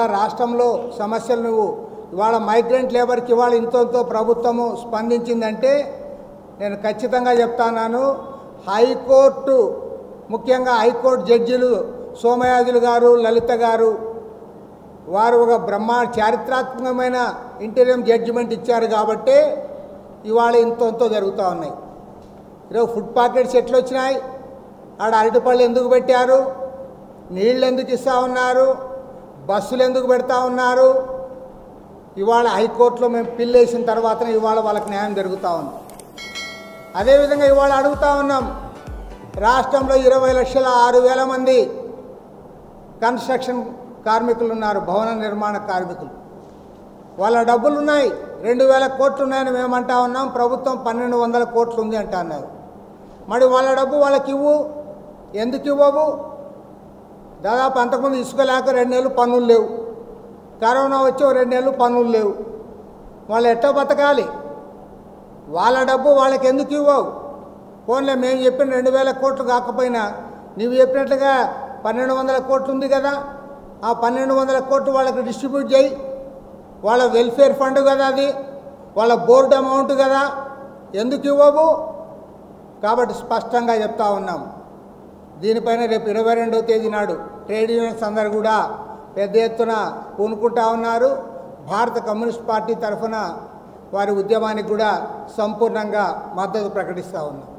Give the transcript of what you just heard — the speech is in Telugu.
రాష్ట్రంలో సమస్యలు నువ్వు ఇవాళ మైగ్రెంట్ లేబర్కి ఇవాళ ఇంతో ప్రభుత్వము స్పందించిందంటే నేను ఖచ్చితంగా చెప్తాను హైకోర్టు ముఖ్యంగా హైకోర్టు జడ్జిలు సోమయాజులు గారు లలిత గారు వారు ఒక బ్రహ్మా చారిత్రాత్మకమైన ఇంటీరియం జడ్జిమెంట్ ఇచ్చారు కాబట్టే ఇవాళ ఇంతో జరుగుతూ ఉన్నాయి ఈరోజు ఫుడ్ పాకెట్స్ ఎట్లా వచ్చినాయి ఆడ అరటిపళ్ళు ఎందుకు పెట్టారు నీళ్ళు ఎందుకు ఇస్తూ ఉన్నారు బస్సులు ఎందుకు పెడతా ఉన్నారు ఇవాళ హైకోర్టులో మేము పిల్లు వేసిన తర్వాతనే ఇవాళ వాళ్ళకి న్యాయం జరుగుతూ ఉంది అదేవిధంగా ఇవాళ అడుగుతా ఉన్నాం రాష్ట్రంలో ఇరవై లక్షల ఆరు వేల మంది కన్స్ట్రక్షన్ కార్మికులు ఉన్నారు భవన నిర్మాణ కార్మికులు వాళ్ళ డబ్బులు ఉన్నాయి రెండు వేల కోట్లు ఉన్నాయని మేము అంటా ఉన్నాం ప్రభుత్వం పన్నెండు వందల కోట్లు ఉంది అంటా అన్నారు మరి వాళ్ళ డబ్బు వాళ్ళకి ఇవ్వు ఎందుకు ఇవ్వవు దాదాపు అంతకుముందు ఇసుక లేక రెండు నెలలు పనులు లేవు కరోనా వచ్చి ఓ రెండు నెలలు పనులు లేవు వాళ్ళు ఎట్టో బతకాలి వాళ్ళ డబ్బు వాళ్ళకి ఎందుకు ఇవ్వవు ఫోన్లే మేము చెప్పిన రెండు వేల కోట్లు కాకపోయినా నువ్వు చెప్పినట్లుగా పన్నెండు వందల కోట్లు ఉంది కదా ఆ పన్నెండు వందల కోట్లు వాళ్ళకి డిస్ట్రిబ్యూట్ చేయి వాళ్ళ వెల్ఫేర్ ఫండ్ కదా అది వాళ్ళ బోర్డు అమౌంట్ కదా ఎందుకు ఇవ్వవు కాబట్టి స్పష్టంగా చెప్తా ఉన్నాం దీనిపైన రేపు ఇరవై రెండవ తేదీ నాడు ట్రేడ్ యూనియన్స్ అందరు కూడా పెద్ద ఎత్తున పూనుకుంటా ఉన్నారు భారత కమ్యూనిస్ట్ పార్టీ తరఫున వారి ఉద్యమానికి కూడా సంపూర్ణంగా మద్దతు ప్రకటిస్తూ ఉన్నాం